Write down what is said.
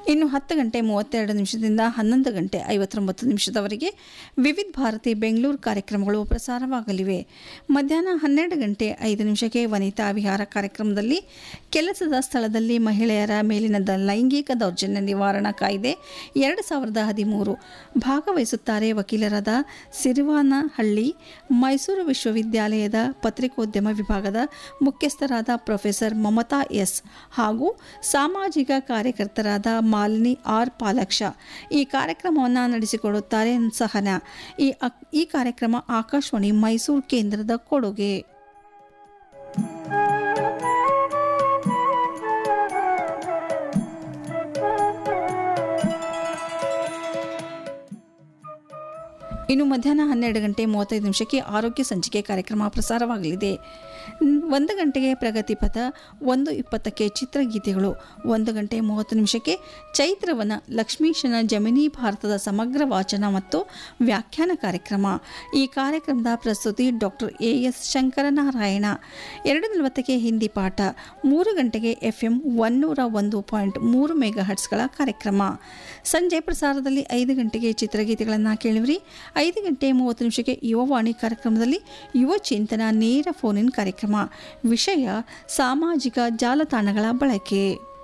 ಇನ್ನು ಹತ್ತು ಗಂಟೆ ಮೂವತ್ತೆರಡು ನಿಮಿಷದಿಂದ ಹನ್ನೊಂದು ಗಂಟೆ ಐವತ್ತೊಂಬತ್ತು ನಿಮಿಷದವರೆಗೆ ವಿವಿಧ ಭಾರತಿ ಬೆಂಗಳೂರು ಕಾರ್ಯಕ್ರಮಗಳು ಪ್ರಸಾರವಾಗಲಿವೆ ಮಧ್ಯಾಹ್ನ ಹನ್ನೆರಡು ಗಂಟೆ ಐದು ನಿಮಿಷಕ್ಕೆ ವನಿತಾ ವಿಹಾರ ಕಾರ್ಯಕ್ರಮದಲ್ಲಿ ಕೆಲಸದ ಸ್ಥಳದಲ್ಲಿ ಮಹಿಳೆಯರ ಮೇಲಿನ ದ- ಲೈಂಗಿಕ ದೌರ್ಜನ್ಯ ನಿವಾರಣಾ ಕಾಯ್ದೆ ಎರಡು ಸಾವಿರದ ಹದಿಮೂರು ಭಾಗವಹಿಸುತ್ತಾರೆ ವಕೀಲರಾದ ಸಿರಿವಾನಹಳ್ಳಿ ಮೈಸೂರು ವಿಶ್ವವಿದ್ಯಾಲಯದ ಪತ್ರಿಕೋದ್ಯಮ ವಿಭಾಗದ ಮುಖ್ಯಸ್ಥರಾದ ಪ್ರೊಫೆಸರ್ ಮಮತಾ ಎಸ್ ಹಾಗೂ ಸಾಮಾಜಿಕ ಕಾರ್ಯಕರ್ತರಾದ ಮಾಲಿನಿ ಆರ್ ಪಾಲಕ್ಷ ಈ ಕಾರ್ಯಕ್ರಮವನ್ನು ನಡೆಸಿಕೊಡುತ್ತಾರೆ ಸಹನ ಈ ಅಕ್- ಈ ಕಾರ್ಯಕ್ರಮ ಆಕಾಶವಾಣಿ ಮೈಸೂರು ಕೇಂದ್ರದ ಕೊಡುಗೆ ಇನ್ನು ಮಧ್ಯಾಹ್ನ ಹನ್ನೆರಡು ಗಂಟೆ ಮೂವತ್ತೈದು ನಿಮಿಷಕ್ಕೆ ಆರೋಗ್ಯ ಸಂಚಿಕೆ ಕಾರ್ಯಕ್ರಮ ಪ್ರಸಾರವಾಗಲಿದೆ ನ್- ಒಂದು ಗಂಟೆಗೆ ಪ್ರಗತಿ ಪಥ ಒಂದು ಇಪ್ಪತ್ತಕ್ಕೆ ಚಿತ್ರಗೀತೆಗಳು ಒಂದು ಗಂಟೆ ಮೂವತ್ತು ನಿಮಿಷಕ್ಕೆ ಚೈತ್ರವನ ಲಕ್ಷ್ಮೀಶನ ಜಮಿನಿ ಭಾರತದ ಸಮಗ್ರ ವಾಚನ ಮತ್ತು ವ್ಯಾಖ್ಯಾನ ಕಾರ್ಯಕ್ರಮ ಈ ಕಾರ್ಯಕ್ರಮದ ಪ್ರಸ್ತುತಿ ಡಾಕ್ಟರ್ ಎ ಎಸ್ ಶಂಕರನಾರಾಯಣ ಎರಡು ನಲವತ್ತಕ್ಕೆ ಹಿಂದಿ ಪಾಠ ಮೂರು ಗಂಟೆಗೆ ಎಫ್ ಎಂ ಒನ್ನೂರ ಒಂದು ಪಾಯಿಂಟ್ ಮೂರು ಮೆಗಾ ಹಟ್ಸ್ಗಳ ಕಾರ್ಯಕ್ರಮ ಸಂಜೆ ಪ್ರಸಾರದಲ್ಲಿ ಐದು ಗಂಟೆಗೆ ಚಿತ್ರಗೀತೆಗಳನ್ನು ಕೇಳಿವ್ರಿ ಐದು ಗಂಟೆ ಮೂವತ್ತು ನಿಮಿಷಕ್ಕೆ ಯುವವಾಣಿ ಕಾರ್ಯಕ್ರಮದಲ್ಲಿ ಯುವ ಚಿಂತನ ನೇರ ಫೋನ್ ಇನ್ ಕಾರ್ಯಕ್ರಮ ವಿಷಯ ಸಾಮಾಜಿಕ ಜಾಲತಾಣಗಳ ಬಳಕೆ